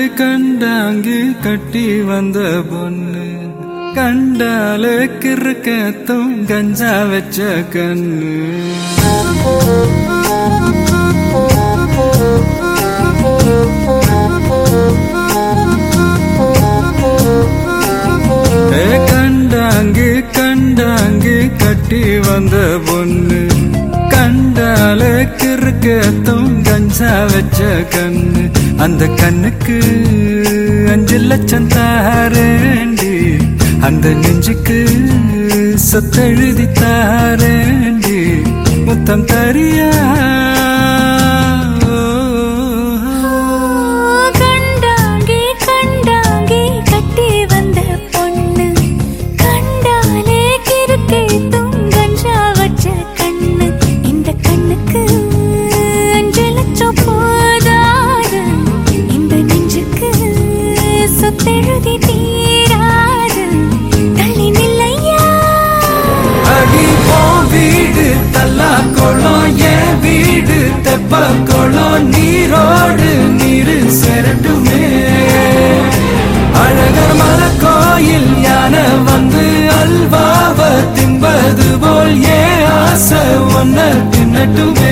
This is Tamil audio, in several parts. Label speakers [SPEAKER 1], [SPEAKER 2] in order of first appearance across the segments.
[SPEAKER 1] கண்டாங்கி கட்டி வந்த பொண்ணு கண்டாலே கிறுக்கத்தும் கஞ்சா வச்ச கண்ணு ஏ கண்டாங்கி கண்டாங்கி கட்டி வந்த பொண்ணு கண்டாலே கிறுக்கத்தும் கஞ்சா வச்ச கண்ணு அந்த கண்ணுக்கு அஞ்சு லட்சம் தாரேண்டி அந்த நெஞ்சுக்கு சொத்தெழுதி தாரேண்டி முத்தம் தரியா
[SPEAKER 2] கண்டாங்கி கண்டாங்கி கட்டி வந்த பொண்ணு கண்டாலே கிறுக்கே துங்கஞ்சா வச்ச கண்ணு இந்த கண்ணுக்கு அஞ்சு லட்சம் போதாது இந்த நெஞ்சுக்கு சொத்தெழுதி தீராது தள்ளி நில்லையா
[SPEAKER 1] அடி போ வீடு தல்லா குளம் என் வீடு தெப்ப குளம் நீரோடு நீரு செரட்டுமே அழகர் மல கோயில் யானை வந்து அல்வாவ தின்பது போல் ஏ ஆசை ஒன்ன தின்னட்டுமே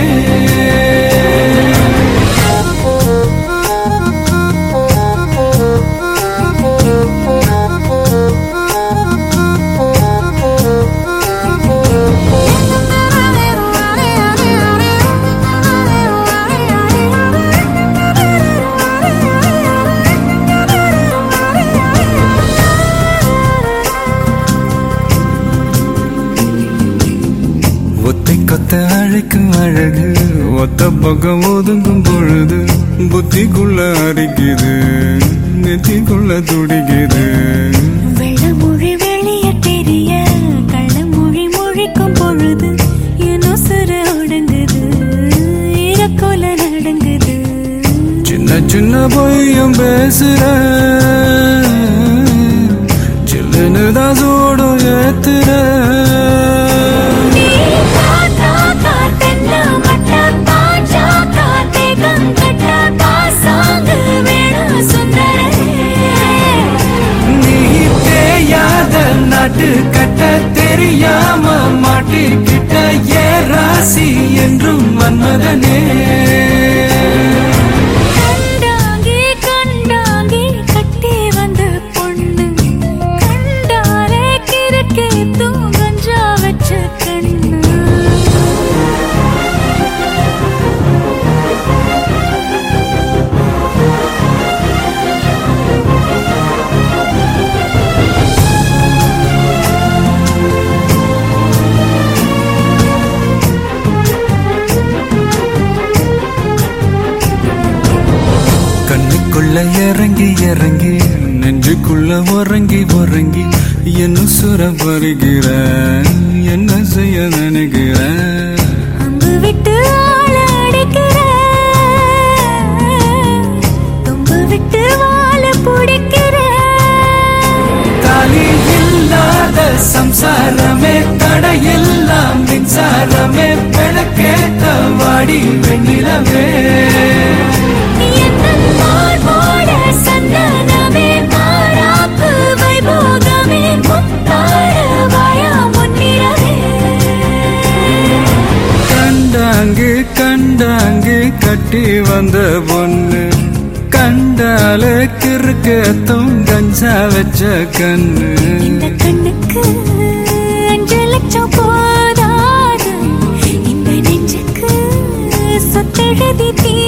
[SPEAKER 1] ஒத்தை கொத்த அழைக்கும் அழகு ஒத்த பக்கம் ஒதுங்கும் பொழுது புத்திக்குள்ள அரிக்குது நெத்திக்குள்ள துடிக்குது
[SPEAKER 2] வெள்ளமொழி வெளிய தெரிய கள்ளமொழி மொழிக்கும் பொழுது என் உசுறு ஒடுங்குது இறக்கோல நடுங்குது
[SPEAKER 1] சின்ன சின்ன பொய்யும் பேசுற சில்லுன்னு தான் சூடும் ஏத்துற
[SPEAKER 2] நீ காத்தா காத்தென்ன மட்ட பாஞ்சா காத்தே கங்கட்ட பாசாங்கு வேணும் சுந்தரே
[SPEAKER 1] நீ தேயாத நாட்டு கட்ட தெரியாம மாட்டிக்கிட்ட ஏ ராசி என்றும் மன்மதனே
[SPEAKER 2] கண்டாங்கி கண்டாங்கி கட்டி வந்த பொண்ணு கண்டாலே கிறுக்கே தூங்கஞ்சா வச்ச கண்ணு
[SPEAKER 1] கண்ணுக்குள்ள இறங்கி இறங்கி நெஞ்சுக்குள்ள உறங்கி உறங்கி என்ன சுர வருகிற என்ன செய்ய நினைக்கிற
[SPEAKER 2] அம்பு விட்டு ஆள அடிக்கிற தும்பு விட்டு வாழ பிடிக்கிற
[SPEAKER 1] தாலி இல்லாத சம்சாரமே தடையெல்லாம் மின்சாரமே விளக்கேத்த வாடி வெண்ணிலவே
[SPEAKER 2] எந்தன் மார்போட சந்தனமே மாறாப்பு வைபோகமே முத்தார வாயா முன்னிறவே
[SPEAKER 1] கண்டாங்கு கண்டாங்கு கட்டி வந்த பொண்ணு கண்டாலே கிறுக்கத்தும் கஞ்சா வச்ச கண்ணு
[SPEAKER 2] இந்த கண்ணுக்கு அஞ்சு லட்சம் போதாது இந்த நெஞ்சுக்கு சொத்தெழுதி தீ